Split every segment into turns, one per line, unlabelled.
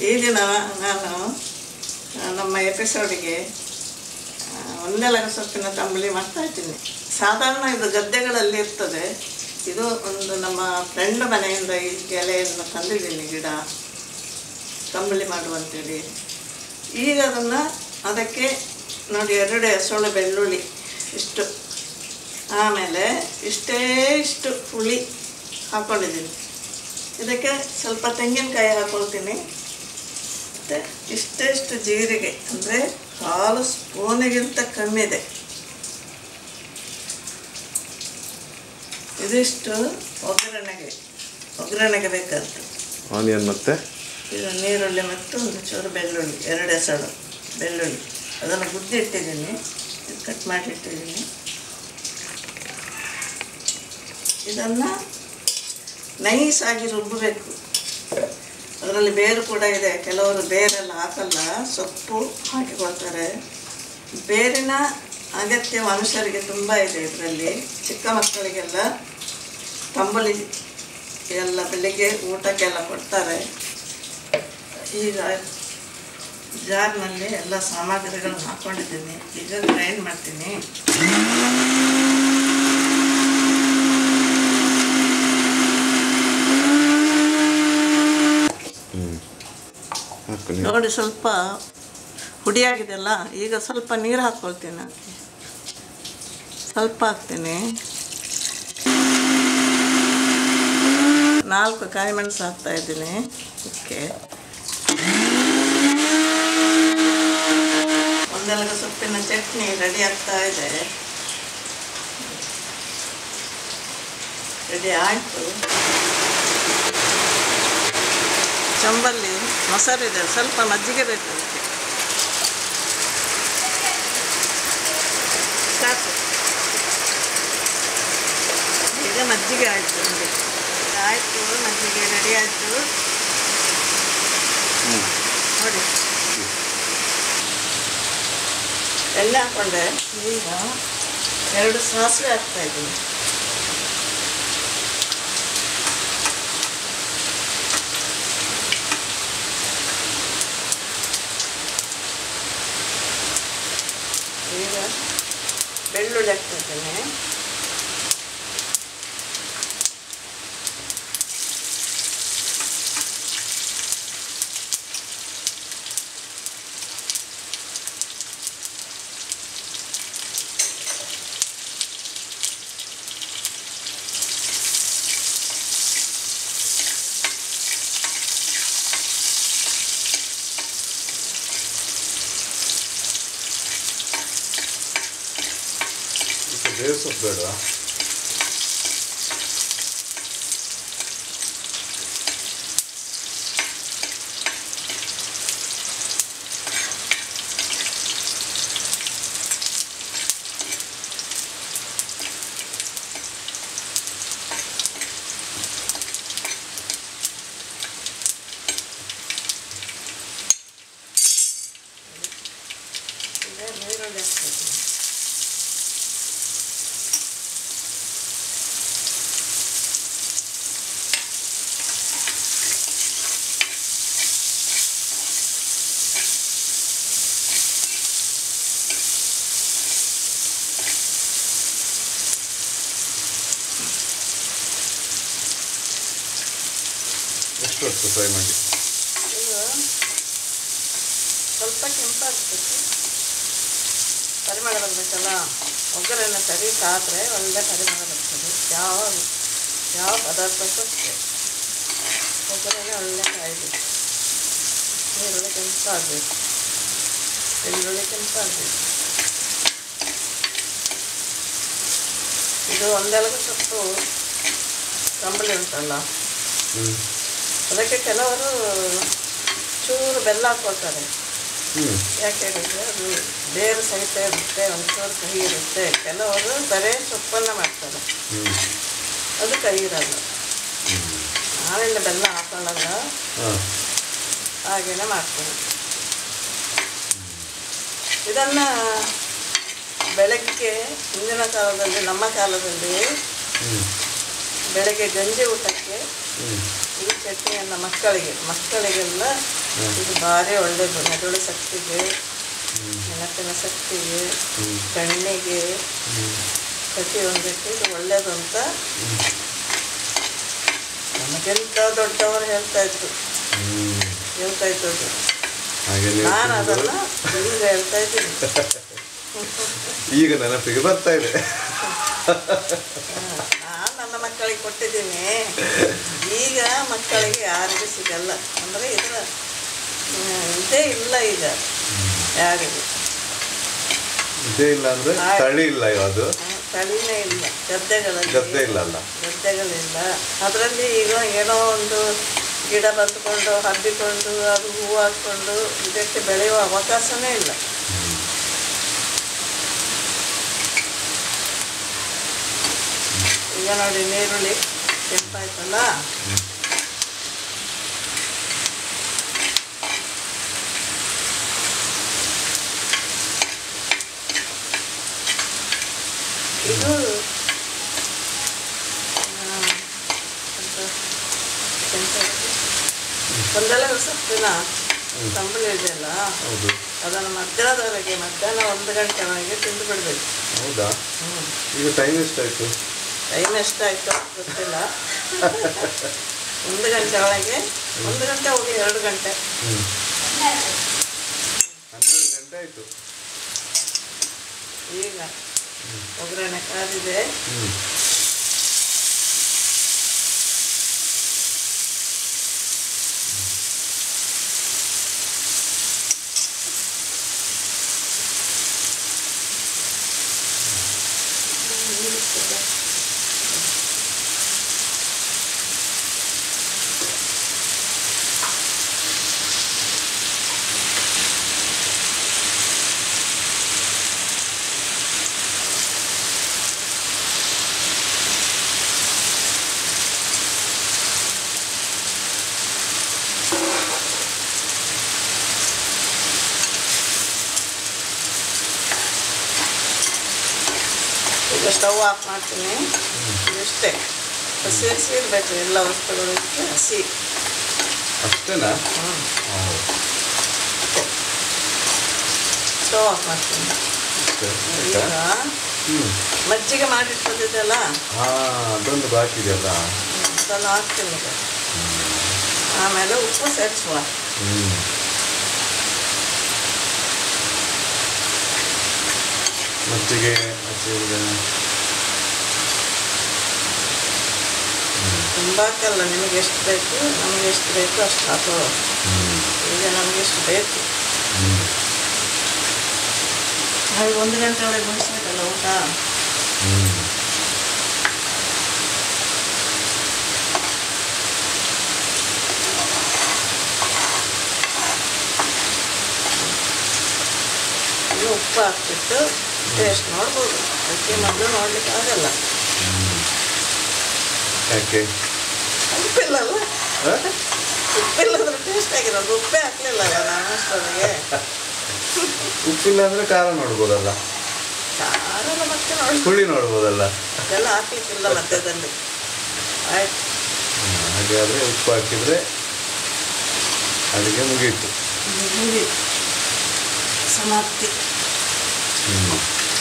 ಈ ದಿನ ನಾನು ಆ, ನಮ್ಮ ಎಪಿಸೋಡಿಗೆ ಆ, ಒಂದೆಲಗ ಸೊಪ್ಪಿನ ತಂಬಳಿ ಮಾಡ್ತಾ ಇದ್ದೀನಿ ಸಾಧಾರಣ ಇದು ಗದ್ದೆಗಳಲ್ಲಿ ಇರ್ತದೆ ಇದು ಒಂದು ನಮ್ಮ ಫ್ರೆಂಡ್ ಮನೆಯಿಂದ ಈ ಎಲೆಯನ್ನು ತಂದಿದ್ದೀನಿ ಗಿಡ ತಂಬಳಿ ಮಾಡುವಂತೇಳಿ ಈಗ ಅದನ್ನು ಅದಕ್ಕೆ ನೋಡಿ ಎರಡು ಎಸಳು ಬೆಳ್ಳುಳ್ಳಿ ಇಷ್ಟು ಆಮೇಲೆ ಇಷ್ಟೇ ಇಷ್ಟು ಹುಳಿ ಹಾಕ್ಕೊಂಡಿದ್ದೀನಿ ಇದಕ್ಕೆ ಸ್ವಲ್ಪ ತೆಂಗಿನಕಾಯಿ ಹಾಕ್ಕೊಳ್ತೀನಿ ಮತ್ತು ಇಷ್ಟೇ ಇಷ್ಟು ಜೀರಿಗೆ ಅಂದರೆ ಕಾಲು ಸ್ಪೂನಿಗಿಂತ ಕಮ್ಮಿ ಇದೆ ಇದಿಷ್ಟು ಒಗ್ಗರಣೆಗೆ ಒಗ್ಗರಣೆಗೆ ಬೇಕಾದ್ದು
ಆನಿಯನ್ ಮತ್ತೆ
ಇದು ನೀರುಳ್ಳಿ ಮತ್ತು ಒಂದು ಚೂರು ಬೆಳ್ಳುಳ್ಳಿ ಎರಡು ಎಸಳು ಬೆಳ್ಳುಳ್ಳಿ ಅದನ್ನು ಗುದ್ದಿ ಇಟ್ಟಿದ್ದೀನಿ ಇದು ಕಟ್ ಮಾಡಿ ಇಟ್ಟಿದ್ದೀನಿ ಇದನ್ನು ನೈಸಾಗಿ ರುಬ್ಬಬೇಕು ಅದರಲ್ಲಿ ಬೇರು ಕೂಡ ಇದೆ ಕೆಲವರು ಬೇರೆಲ್ಲ ಹಾಕಲ್ಲ ಸೊಪ್ಪು ಹಾಕಿಕೊಳ್ತಾರೆ ಬೇರಿನ ಅಗತ್ಯ ಮನುಷ್ಯರಿಗೆ ತುಂಬ ಇದೆ ಇದರಲ್ಲಿ ಚಿಕ್ಕ ಮಕ್ಕಳಿಗೆಲ್ಲ ತಂಬಳಿ ಎಲ್ಲ ಬೆಳಿಗ್ಗೆ ಊಟಕ್ಕೆಲ್ಲ ಕೊಡ್ತಾರೆ ಈಗ ಜಾರ್ನಲ್ಲಿ ಎಲ್ಲ ಸಾಮಗ್ರಿಗಳನ್ನು ಹಾಕ್ಕೊಂಡಿದ್ದೀನಿ ಈಗ ಗ್ರೈಂಡ್ ಮಾಡ್ತೀನಿ
ಹಾಕು ನೀವು
ನೋಡಿ ಸ್ವಲ್ಪ ಹುಡಿಯಾಗಿದೆಯಲ್ಲ ಈಗ ಸ್ವಲ್ಪ ನೀರು ಹಾಕ್ಕೊಳ್ತೀನಿ ಅದಕ್ಕೆ ಸ್ವಲ್ಪ ಹಾಕ್ತೀನಿ ನಾಲ್ಕು ಕಾಯಿ ಮೆಣಸು ಹಾಕ್ತಾ ಇದ್ದೀನಿ ಓಕೆ ಒಂದೆಲಗ ಸೊಪ್ಪಿನ ಚಟ್ನಿ ರೆಡಿ ಆಗ್ತಾ ಇದೆ ರೆಡಿ ಆಯಿತು ಚಂಬಲ್ಲಿ ಮೊಸರಿದೆ ಸ್ವಲ್ಪ ಮಜ್ಜಿಗೆ ಬೇಕು ಅದಕ್ಕೆ ಸಾಕು ಈಗ ಮಜ್ಜಿಗೆ ಆಯಿತು ನಮಗೆ ಆಯಿತು ಮಜ್ಜಿಗೆ ರೆಡಿ ಆಯಿತು ನೋಡಿ ಎಣ್ಣೆ ಹಾಕ್ಕೊಂಡೆ ಈಗ ಎರಡು ಸಾಸಿವೆ ಹಾಕ್ತಾ ಇದ್ದೀನಿ ಈಗ ಬೆಳ್ಳುಳ್ಳಿ ಹಾಕ್ತಾ ಇದ್ದೇನೆ
ಬೇರೆ ಸೊಪ್ಪು ಬೇಡ
ಈಗ ನೀರುಳ್ಳಿ ಹಾಕ್ತಾ ಇದ್ದೀನಿ
ಎಷ್ಟು ಹೊತ್ತು ಫ್ರೈ ಮಾಡಿ
ಇದು ಸ್ವಲ್ಪ ಕೆಂಪಾಗಬೇಕು ಪರಿಮಳ ಬರಬೇಕಲ್ಲ ಒಗ್ಗರಣೆ ಸರಿ ಸಾದ್ರೆ ಒಳ್ಳೆ ಪರಿಮಳ ಬರ್ತದೆ ಯಾವ ಯಾವ ಪದಾರ್ಥಕ್ಕೂ ಅಷ್ಟೇ ಒಗ್ಗರಣೆ ಒಳ್ಳೆ ಕಾಯಬೇಕು ಈರುಳ್ಳಿ ಕೆಂಪಾಗಬೇಕು ಬೆಳ್ಳುಳ್ಳಿ ಕೆಂಪಾಗಬೇಕು ಇದು ಒಂದೆಲಗ ಸೊಪ್ಪು ಕಂಬಳಿ ಉಂಟಲ್ಲ
ಹ್ಞೂ
ಅದಕ್ಕೆ ಕೆಲವರು ಚೂರು ಬೆಲ್ಲ ಹಾಕ್ಕೊಳ್ತಾರೆ
ಹ್ಞೂ
ಯಾಕೆ ಹೇಳಿದ್ರೆ ಅದು ಬೇರು ಸಹಿತ ಇರುತ್ತೆ ಒಂಚೂರು ಕಹಿ ಇರುತ್ತೆ ಕೆಲವರು ಬರೇ ಸೊಪ್ಪನ್ನು ಮಾಡ್ತಾರೆ
ಹ್ಞೂ
ಅದು ಕಹಿ ಇರಲ್ಲ ನಾವೆಲ್ಲ ಬೆಲ್ಲ ಹಾಕೊಳ್ಳಲ್ಲ
ಹಾಂ
ಹಾಗೇನೆ ಮಾಡ್ತೀನಿ ಇದನ್ನು ಬೆಳಗ್ಗೆ ಹಿಂದಿನ ಕಾಲದಲ್ಲಿ ನಮ್ಮ ಕಾಲದಲ್ಲಿ
ಹ್ಞೂ
ಬೆಳಗ್ಗೆ ಗಂಜಿ ಊಟಕ್ಕೆ
ಹ್ಞೂ
ಈ ಚಟ್ನಿಯನ್ನು ಮಕ್ಕಳಿಗೆ ಮಕ್ಕಳಿಗೆಲ್ಲ ಇದು ಭಾರಿ ಒಳ್ಳೆಯದು ಮೆದುಳು ಶಕ್ತಿಗೆ ನೆನಪಿನ ಶಕ್ತಿಗೆ
ಹ್ಞೂ
ಕಣ್ಣಿಗೆ
ಹ್ಞೂ
ಪ್ರತಿಯೊಂದಕ್ಕೆ ಇದು ಒಳ್ಳೆಯದು ಅಂತ ನಮಗೆಂತ ದೊಡ್ಡವರು ಹೇಳ್ತಾ ಇದ್ರು
ಹ್ಞೂ
ಹೇಳ್ತಾ ಇದ್ದದ್ದು
ಹಾಗೆ ನೀವು
ನಾನು
ತಿಂದು
ಅದನ್ನು ಈಗ ಹೇಳ್ತಾ ಇದ್ದೀನಿ
ಈಗ ನೆನಪಿಗೆ ಬರ್ತಾ ಇದೆ
ನಾನು ನನ್ನ ಮಕ್ಕಳಿಗೆ ಕೊಟ್ಟಿದ್ದೀನಿ ಈಗ ಮಕ್ಕಳಿಗೆ ಯಾರಿಗೂ ಸಿಗಲ್ಲ ಅಂದರೆ ಇದರ ಹ್ಮ್, ಇದೇ ಇಲ್ಲ ಈಗ ಯಾರಿಗೂ
ಇದೇ ಇಲ್ಲ ಅಂದ್ರೆ
ಆಯ್ತು.
ತಳಿ ಇಲ್ಲ ಅದು
ಹ್ಮ್, ತಳಿನೇ ಇಲ್ಲ ಗದ್ದೆಗಳಲ್ಲಿ
ಗದ್ದೆ ಇಲ್ಲ ಅಲ್ಲ
ಗದ್ದೆಗಳಿಲ್ಲ ಅದರಲ್ಲಿ ಈಗ ಏನೋ ಒಂದು ಗಿಡ ಬತ್ಕೊಂಡು ಹಬ್ಬಿಕೊಂಡು ಅದು ಹೂವು ಹಾಕ್ಕೊಂಡು ಇದಕ್ಕೆ ಬೆಳೆಯುವ ಅವಕಾಶನೇ ಇಲ್ಲ ಈಗ ನೋಡಿ ನೀರುಳ್ಳಿ ಕೆಂಪಾಯ್ತಲ್ಲ ಇದು ಆ, ಎಂತ ಕೆಂಪಾಯ್ತು. ಒಂದೆಲ್ಲ ಸೊಪ್ಪಿನ ತಂಬಳಿ ಇದೆಯಲ್ಲ
ಹೌದು
ಅದನ್ನು ಮಧ್ಯಾಹ್ನದವರೆಗೆ ಮಧ್ಯಾಹ್ನ ಒಂದು ಗಂಟೆವರೆಗೆ ತಿಂದು ಬಿಡಬೇಕು
ಹೌದಾ
ಹ್ಞೂ
ಈಗ ಟೈಮ್ ಎಷ್ಟಾಯ್ತು
ಟೈಮ್ ಎಷ್ಟಾಯ್ತು ಗೊತ್ತಿಲ್ಲ ಒಂದು ಗಂಟೆ ಒಳಗೆ ಒಂದು ಗಂಟೆ ಹೋಗಿ ಎರಡು ಗಂಟೆ
ಹ್ಞೂ ಹನ್ನೆರಡು ಗಂಟೆ ಆಯ್ತು
ಈಗ ಒಗ್ಗರಣೆ ಕಾದಿದೆ
ಹ್ಞೂ
ಈಗ ಸ್ಟವ್ ಆಫ್ ಮಾಡ್ತೀನಿ ಇಷ್ಟೇ ಹಸಿ ಹಸಿ ಇರಬೇಕು ಎಲ್ಲ ವಸ್ತುಗಳು ಇಟ್ಟು ಹಸಿ
ಅಷ್ಟೇನಾ
ಹ್ಞೂ
ಹಾಂ
ಸ್ಟವ್ ಆಫ್ ಮಾಡ್ತೀನಿ
ಅಷ್ಟೇ
ಈಗ
ಆಯ್ತಾ ಹ್ಞೂ
ಮಜ್ಜಿಗೆ ಮಾಡಿರ್ತದಿದೆಯಲ್ಲ
ಹಾಂ ಅದೊಂದು ಬಾಕಿ ಇದೆಯಲ್ಲ
ಅದನ್ನು ಹಾಕ್ತೀನಿ ಈಗ ಆಮೇಲೆ ಉಪ್ಪು ಸೇರಿಸುವ
ಹ್ಞೂ ಮಜ್ಜಿಗೆ ಹಸಿರು
ತುಂಬ ಹಾಕಲ್ಲ ನಿಮಗೆ ಎಷ್ಟು ಬೇಕು ನಮಗೆ ಎಷ್ಟು ಬೇಕು ಅಷ್ಟು ಹಾಕೋ
ಹ್ಞೂ
ಈಗ ನಮಗೆ ಎಷ್ಟು ಬೇಕು
ಹ್ಞೂ
ಹಾಗೆ ಒಂದು ಗಂಟೆ ಒಳಗೆ ಮುಗಿಸ್ಬೇಕಲ್ಲ ಊಟ
ಹ್ಞೂ
ಇನ್ನು ಉಪ್ಪು ಹಾಕ್ಬಿಟ್ಟು ಟೇಸ್ಟ್ ನೋಡ್ಬೋದು ಅದಕ್ಕೆ ಮೊದಲು ನೋಡ್ಲಿಕ್ಕೆ ಆಗಲ್ಲ
ಯಾಕೆ
ಉಪ್ಪಿಲ್ಲಲ್ಲ
ಆ?
ಉಪ್ಪಿಲ್ಲದ್ರೆ ಟೇಸ್ಟ್ ಆಗಿರೋದು ಉಪ್ಪೇ ಹಾಕ್ಲಿಲ್ಲಲ್ಲ ನಾನು ಅಷ್ಟೊಂದಿಗೆ
ಉಪ್ಪಿಲ್ಲ ಅಂದ್ರೆ ಖಾರ ನೋಡ್ಬೋದಲ್ಲ
ಖಾರದ ಮತ್ತೆ ನೋಡಿ
ಹುಳಿ ನೋಡ್ಬೋದಲ್ಲ
ಇದೆಲ್ಲ ಹಾಕ್ಲಿಕ್ಕಿಲ್ಲ ಮಧ್ಯದಲ್ಲಿ ಆಯ್ತು
ಹ್ಮ್, ಹಾಗೆ ಆದರೆ ಉಪ್ಪು ಹಾಕಿದರೆ ಅಡುಗೆ ಮುಗೀತು
ಮುಗಿ ಸಮಾಪ್ತಿ
ಹ್ಞೂ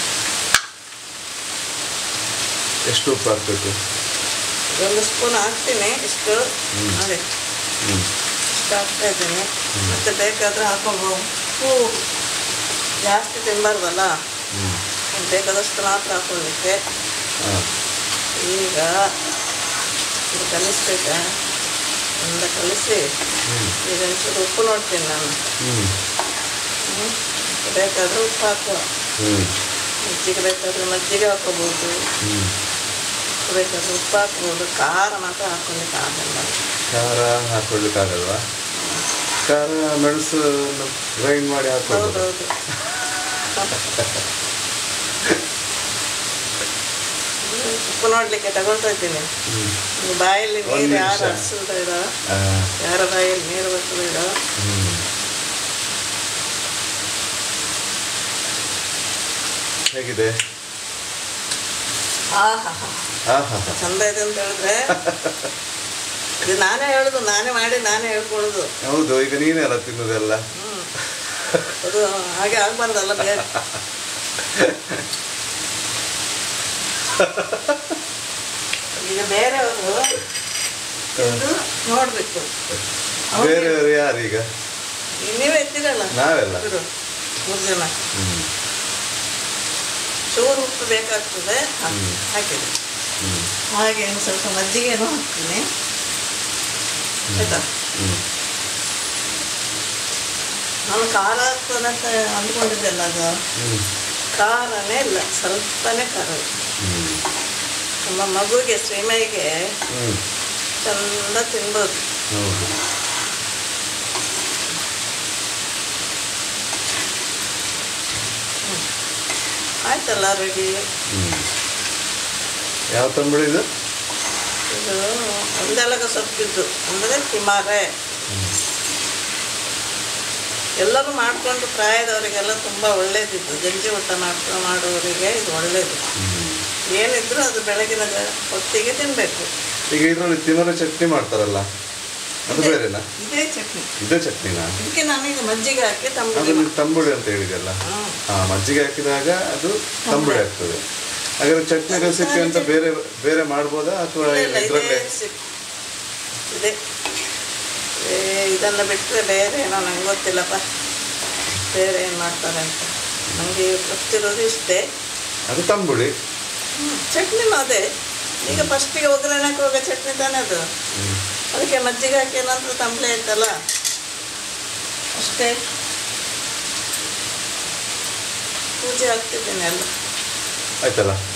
ಎಷ್ಟು ಉಪ್ಪು ಹಾಕಬೇಕು
ಒಂದು ಸ್ಪೂನ್ ಹಾಕ್ತೀನಿ ಇಷ್ಟು
ಹ್ಮ್.
ನೋಡಿ
ಹ್ಞೂ
ಇಷ್ಟು ಹಾಕ್ತಾ ಇದ್ದೀನಿ ಮತ್ತೆ ಬೇಕಾದರೆ ಹಾಕೊಂಡು ಉಪ್ಪು ಜಾಸ್ತಿ ತಿನ್ನಬಾರ್ದಲ್ಲ
ಹ್ಞೂ
ಬೇಕಾದಷ್ಟು ಮಾತ್ರ ಹಾಕೊಳ್ಳಿಕ್ಕೆ
ಹಾಂ
ಈಗ ಇದು ಕಲಿಸ್ಬೇಕಾ ಒಂದು ಕಲಿಸಿ
ಹ್ಞೂ
ಈಗ ಒಂಚೂರು ಉಪ್ಪು ನೋಡ್ತೀನಿ ನಾನು
ಹ್ಞೂ
ಹ್ಮ್. ಬೇಕಾದ್ರೆ ಉಪ್ಪು ಹಾಕುವ
ಹ್ಞೂ
ಮಜ್ಜಿಗೆ ಬೇಕಾದ್ರೆ ಮಜ್ಜಿಗೆ ಹಾಕೋಬೋದು
ಹ್ಞೂ
ಉಪ್ಪು ಬೇಕಾದ್ರೆ ಉಪ್ಪು ಹಾಕ್ಬೋದು ಖಾರ ಮಾತ್ರ ಹಾಕೊಳ್ಳಿಕ್ಕೆ ಆಗಲ್ಲ
ಖಾರ ಹಾಕೊಳ್ಳಿಕ್ಕಾಗಲ್ವಾ ಖಾರ ಮೆಣಸು ಗ್ರೈಂಡ್ ಮಾಡಿ ಹಾಕ್ಬೋದು
ಹೌದೌದು ಉಪ್ಪು ನೋಡ್ಲಿಕ್ಕೆ ತಗೊಳ್ತಾ ಇದ್ದೀನಿ
ಹ್ಞೂ
ಈ ಬಾಯಲ್ಲಿ
ಒಂದ್
ನೀರು ಯಾರು
ನಿಮಿಷ.
ಹರಿಸೋದಿಡ
ಹಾಂ
ಯಾರ ಬಾಯಲ್ಲಿ ನೀರು ಬರ್ತದಿಡ
ಹ್ಞೂ ಹೇಗಿದೆ
ಆಹಾ
ಹಾಂ ಹಾಂ
ಚಂದ ಇದೆ ಅಂತ ಹೇಳಿದ್ರೆ ಇದು ನಾನೇ ಹೇಳುದು ನಾನೇ ಮಾಡಿ ನಾನೇ ಹೇಳ್ಕೊಳ್ಳೋದು
ಹೌದು ಈಗ ನೀನೇ ಅಲ್ಲ ತಿನ್ನೋದೆಲ್ಲ
ಹ್ಮ್. ಅದು ಹಾಗೆ ಆಗ್ಬಾರ್ದಲ್ಲ ಬೇರೆ ಈಗ ಬೇರೆಯವರು ತಿಂದು ನೋಡ್ಬೇಕು ಅವ್ರಿಗೆ-
ಬೇರೆಯವರು ಯಾರು ಈಗ
ನೀವೇ ಇದ್ದೀರಲ್ಲ
ನಾವೆಲ್ಲ.
ಇಬ್ರು, ಮೂರು ಜನ
ಹ್ಮ್
ಚೂರು ಉಪ್ಪು ಬೇಕಾಗ್ತದೆ ಹಾಕ್-
ಹ್ಮ್.
ಹಾಕಿದೆ
ಹ್ಮ್
ಹಾಗೆ ಒಂದು ಸ್ವಲ್ಪ ಮಜ್ಜಿಗೆನೂ ಹಾಕ್ತೀನಿ ಆಯ್ತಾ
ಹ್ಮ್
ನಾನು ಖಾರ ಆಗ್ತದೆ ಅಂತ ಅಂದ್ಕೊಂಡಿದ್ದೆಲ್ಲ ಅದು
ಹ್ಮ್
ಖಾರನೇ ಇಲ್ಲ ಸ್ವಲ್ಪನೇ ಖಾರ ಇದೆ.
ಹ್ಮ್
ನಮ್ಮ ಮಗುಗೆ ಶ್ರೀಮೈಗೆ
ಹ್ಮ್
ಚಂದ ತಿನ್ಬೋದು
ಹೌದು
ಆಯ್ತಲ್ಲ ರೆಡಿ
ಹ್ಮ್ ಯಾವ ತಂಬಳಿ ಇದು
ಇದು ಒಂದೆಲಗ ಸೊಪ್ಪಿದ್ದು ಅಂದರೆ ತಿಮಾರೆ ಎಲ್ಲರೂ ಮಾಡಿಕೊಂಡು ಪ್ರಾಯದವರಿಗೆಲ್ಲ ತುಂಬ ಒಳ್ಳೇದಿದ್ದು ಗಂಜಿ ಊಟ ಮಾಡ್ಕೊಂಡು ಮಾಡೋರಿಗೆ ಇದು ಒಳ್ಳೇದು ಏನಿದ್ರು ಅದು ಬೆಳಗಿನ ಜ- ಹೊತ್ತಿಗೆ ತಿನ್ನಬೇಕು
ಈಗ ಇದರಲ್ಲಿ ತಿಮರೆ ಚಟ್ನಿ ಮಾಡ್ತಾರಲ್ಲ ಅದು ಬೇರೆನಾ
ಇದೇ ಚಟ್ನಿ
ಇದೇ ಚಟ್ನಿನಾ
ಇದಕ್ಕೆ ನಾನೀಗ ಮಜ್ಜಿಗೆ ಹಾಕಿ
ಅದು
ತಂಬುಳಿ
ನೀವು ತಂಬುಳಿ ಅಂತ ಹೇಳಿದೆಲ್ಲ
ಹ್ಮ್.
ಹಾ ಮಜ್ಜಿಗೆ ಹಾಕಿದಾಗ ಅದು ತಂಬುಳಿ ಆಗ್ತದೆ ಹಾಗಾದ್ರೆ ಚಟ್ನಿ ರೆಸಿಪಿ ಅಂತ ಬೇರೆ ಬೇರೆ ಮಾಡ್ಬೋದಾ ಅಥವಾ
ಇಲ್ಲ, ಇಲ್ಲ, ಇದೇ
ಇದರಲ್ಲೇ
ಸಿ- ಇದೆ ಏ, ಇದನ್ನು ಬಿಟ್ಟರೆ ಬೇರೆ ಏನೋ ನಂಗೆ ಗೊತ್ತಿಲ್ಲಪ್ಪ ಬೇರೆ ಏನು ಮಾಡ್ತಾರೆ ಅಂತ ನನಗೆ ಗೊತ್ತಿರೋದು ಇಷ್ಟೇ
ಅದು ತಂಬುಳಿ
ಹ್ಮ್, ಚಟ್ನಿನೂ ಅದೇ ಈಗ ಫಸ್ಟಿಗೆ ಒಗ್ಗರಣೆ ಹಾಕುವಾಗ ಚಟ್ನಿ ತಾನೇ ಅದು
ಹ್ಮ್.
ಅದಕ್ಕೆ ಮಜ್ಜಿಗೆ ಹಾಕಿ ನಂತರ ತಂಬಳಿ ಆಯ್ತಲ್ಲ ಅಷ್ಟೇ ಪೂಜೆ ಆಗ್ತಿದ್ದೇನೆ ಎಲ್ಲ
ಆಯ್ತಲ್ಲ